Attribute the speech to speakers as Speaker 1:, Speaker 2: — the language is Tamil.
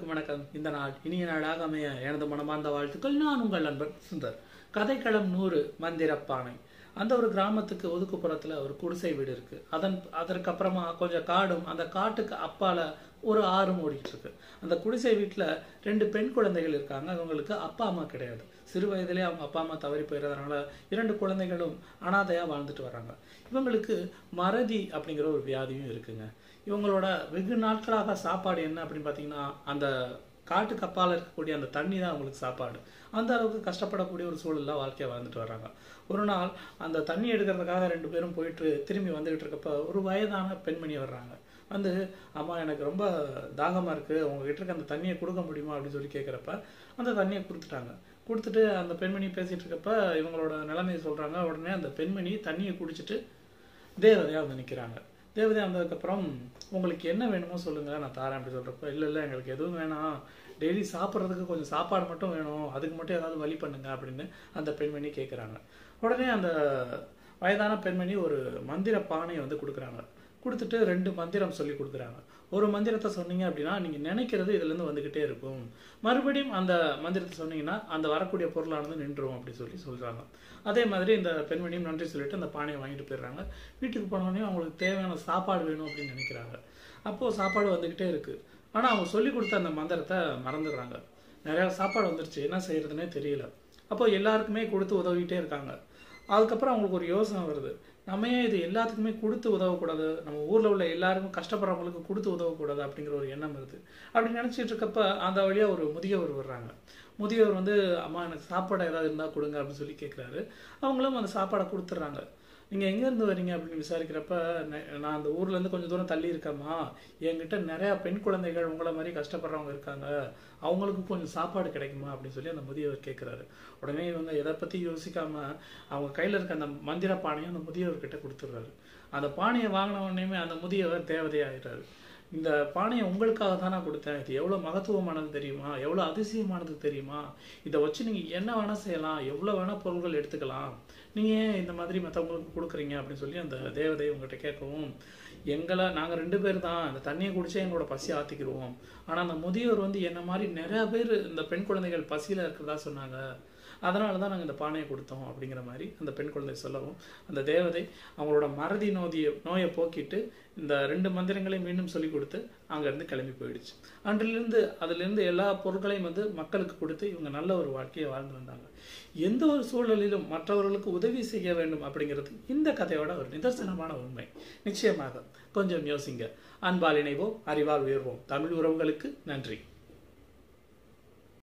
Speaker 1: அனைவருக்கும் வணக்கம் இந்த நாள் இனிய நாளாக அமைய எனது மனமார்ந்த வாழ்த்துக்கள் நான் உங்கள் நண்பன் சுந்தர் கதைக்களம் நூறு மந்திரப்பானை அந்த ஒரு கிராமத்துக்கு ஒதுக்குப்புறத்துல ஒரு குடிசை வீடு இருக்கு அதன் அதற்கப்புறமா கொஞ்சம் காடும் அந்த காட்டுக்கு அப்பால ஒரு ஆறும் ஓடிட்டு இருக்கு அந்த குடிசை வீட்டுல ரெண்டு பெண் குழந்தைகள் இருக்காங்க அவங்களுக்கு அப்பா அம்மா கிடையாது சிறு வயதிலே அவங்க அப்பா அம்மா தவறி போயிடுறதுனால இரண்டு குழந்தைகளும் அனாதையா வாழ்ந்துட்டு வர்றாங்க இவங்களுக்கு மறதி அப்படிங்கிற ஒரு வியாதியும் இருக்குங்க இவங்களோட வெகு நாட்களாக சாப்பாடு என்ன அப்படின்னு பார்த்தீங்கன்னா அந்த காட்டு கப்பால இருக்கக்கூடிய அந்த தண்ணி தான் அவங்களுக்கு சாப்பாடு அந்த அளவுக்கு கஷ்டப்படக்கூடிய ஒரு சூழல்ல வாழ்க்கையை வாழ்ந்துட்டு வர்றாங்க ஒரு நாள் அந்த தண்ணி எடுக்கிறதுக்காக ரெண்டு பேரும் போயிட்டு திரும்பி வந்துகிட்டு இருக்கப்ப ஒரு வயதான பெண்மணி வர்றாங்க வந்து அம்மா எனக்கு ரொம்ப தாகமா இருக்கு உங்ககிட்ட இருக்க அந்த தண்ணியை கொடுக்க முடியுமா அப்படின்னு சொல்லி கேட்குறப்ப அந்த தண்ணியை கொடுத்துட்டாங்க கொடுத்துட்டு அந்த பெண்மணி பேசிட்டு இருக்கப்ப இவங்களோட நிலைமையை சொல்றாங்க உடனே அந்த பெண்மணி தண்ணியை குடிச்சிட்டு தேவதையா வந்து நிக்கிறாங்க தேவதையா வந்ததுக்கப்புறம் உங்களுக்கு என்ன வேணுமோ சொல்லுங்க நான் தாரேன் அப்படி சொல்றப்ப இல்லை இல்லை எங்களுக்கு எதுவும் வேணாம் டெய்லி சாப்பிட்றதுக்கு கொஞ்சம் சாப்பாடு மட்டும் வேணும் அதுக்கு மட்டும் ஏதாவது வழி பண்ணுங்க அப்படின்னு அந்த பெண்மணி கேட்குறாங்க உடனே அந்த வயதான பெண்மணி ஒரு மந்திர பானையை வந்து கொடுக்குறாங்க கொடுத்துட்டு ரெண்டு மந்திரம் சொல்லி கொடுக்குறாங்க ஒரு மந்திரத்தை சொன்னீங்க அப்படின்னா நீங்க நினைக்கிறது இதுல இருந்து வந்துகிட்டே இருக்கும் மறுபடியும் அந்த மந்திரத்தை சொன்னீங்கன்னா அந்த வரக்கூடிய பொருளானது நின்றும் அப்படி சொல்லி சொல்றாங்க அதே மாதிரி இந்த பெண்மணியும் நன்றி சொல்லிட்டு அந்த பானையை வாங்கிட்டு போயிடுறாங்க வீட்டுக்கு போனோடனே அவங்களுக்கு தேவையான சாப்பாடு வேணும் அப்படின்னு நினைக்கிறாங்க அப்போ சாப்பாடு வந்துகிட்டே இருக்கு ஆனா அவங்க சொல்லி கொடுத்த அந்த மந்திரத்தை மறந்துடுறாங்க நிறைய சாப்பாடு வந்துருச்சு என்ன செய்யறதுனே தெரியல அப்போ எல்லாருக்குமே கொடுத்து உதவிட்டே இருக்காங்க அதுக்கப்புறம் அவங்களுக்கு ஒரு யோசனை வருது நம்ம ஏன் இது எல்லாத்துக்குமே கொடுத்து உதவக்கூடாது நம்ம ஊர்ல உள்ள எல்லாருக்கும் கஷ்டப்படுறவங்களுக்கு கொடுத்து உதவக்கூடாது அப்படிங்கிற ஒரு எண்ணம் வருது அப்படி நினைச்சிட்டு இருக்கப்ப அந்த வழியா ஒரு முதியவர் வர்றாங்க முதியவர் வந்து அம்மா எனக்கு சாப்பாடு ஏதாவது இருந்தா கொடுங்க அப்படின்னு சொல்லி கேட்குறாரு அவங்களும் அந்த சாப்பாடை கொடுத்துட்றாங்க நீங்க எங்க இருந்து வரீங்க அப்படின்னு விசாரிக்கிறப்ப நெ- நான் அந்த ஊர்ல இருந்து கொஞ்சம் தூரம் தள்ளி இருக்கேம்மா என்கிட்ட நிறைய பெண் குழந்தைகள் உங்களை மாதிரி கஷ்டப்படுறவங்க இருக்காங்க அவங்களுக்கு கொஞ்சம் சாப்பாடு கிடைக்குமா அப்படின்னு சொல்லி அந்த முதியவர் கேட்குறாரு உடனே இவங்க எதை பத்தி யோசிக்காம அவங்க கையில இருக்க அந்த மந்திர பானையை அந்த முதியவர்கிட்ட கொடுத்துட்றாரு அந்த பானையை வாங்கின உடனேயுமே அந்த முதியவர் தேவதையாயிடுறாரு இந்த பானையை உங்களுக்காக தான் நான் கொடுத்தேன் இது எவ்வளவு மகத்துவமானது தெரியுமா எவ்வளவு அதிசயமானது தெரியுமா இதை வச்சு நீங்க என்ன வேணா செய்யலாம் எவ்வளவு வேணா பொருள்கள் எடுத்துக்கலாம் நீங்க ஏன் இந்த மாதிரி மற்றவங்களுக்கு கொடுக்குறீங்க அப்படின்னு சொல்லி அந்த தேவதை உங்ககிட்ட கேட்கவும் எங்களை நாங்க ரெண்டு பேர் தான் இந்த தண்ணியை குடிச்சே எங்களோட பசி ஆத்திக்கிடுவோம் ஆனா அந்த முதியோர் வந்து என்ன மாதிரி நிறைய பேர் இந்த பெண் குழந்தைகள் பசியில இருக்கிறதா சொன்னாங்க அதனால தான் நாங்கள் இந்த பானையை கொடுத்தோம் அப்படிங்கிற மாதிரி அந்த பெண் குழந்தை சொல்லவும் அந்த தேவதை அவங்களோட மறதி நோதிய நோயை போக்கிட்டு இந்த ரெண்டு மந்திரங்களையும் மீண்டும் சொல்லி கொடுத்து அங்கேருந்து கிளம்பி போயிடுச்சு அன்றிலிருந்து அதிலிருந்து எல்லா பொருட்களையும் வந்து மக்களுக்கு கொடுத்து இவங்க நல்ல ஒரு வாழ்க்கையை வாழ்ந்து வந்தாங்க எந்த ஒரு சூழலிலும் மற்றவர்களுக்கு உதவி செய்ய வேண்டும் அப்படிங்கிறது இந்த கதையோட ஒரு நிதர்சனமான உண்மை நிச்சயமாக கொஞ்சம் யோசிங்க அன்பால் இணைவோம் அறிவால் உயர்வோம் தமிழ் உறவுகளுக்கு நன்றி